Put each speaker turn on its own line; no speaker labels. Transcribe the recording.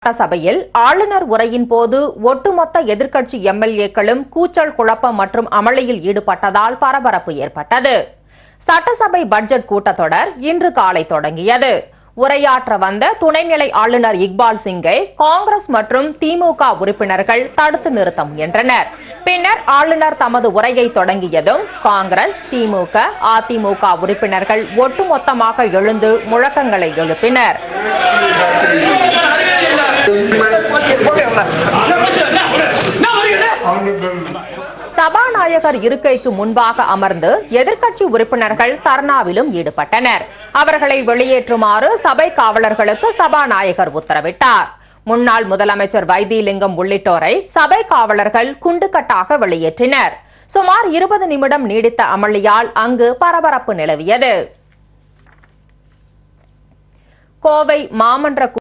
சபையில் ஆளுநர் உரையின் போது ஒட்டுமொத்த எதிர்க்கட்சி எம்எல்ஏக்களும் கூச்சல் குழப்பம் மற்றும் அமளியில் ஈடுபட்டதால் பரபரப்பு ஏற்பட்டது சட்டசபை பட்ஜெட் கூட்டத்தொடர் இன்று காலை தொடங்கியது உரையாற்ற வந்த துணைநிலை ஆளுநர் இக்பால் சிங்கை காங்கிரஸ் மற்றும் திமுக உறுப்பினர்கள் தடுத்து நிறுத்த முயன்றனர் பின்னர் ஆளுநர் தமது உரையை தொடங்கியதும் காங்கிரஸ் திமுக அதிமுக உறுப்பினர்கள் ஒட்டுமொத்தமாக எழுந்து முழக்கங்களை எழுப்பினர் சபாநாயகர் இருக்கைக்கு முன்பாக அமர்ந்து எதிர்க்கட்சி உறுப்பினர்கள் தர்ணாவிலும் ஈடுபட்டனர் அவர்களை வெளியேற்றுமாறு சபை காவலர்களுக்கு சபாநாயகர் உத்தரவிட்டார் முன்னாள் முதலமைச்சர் வைத்திலிங்கம் உள்ளிட்டோரை சபை காவலர்கள் குண்டுக்கட்டாக வெளியேற்றினர் சுமார் இருபது நிமிடம் நீடித்த அமளியால் அங்கு பரபரப்பு நிலவியது கோவை மாமன்ற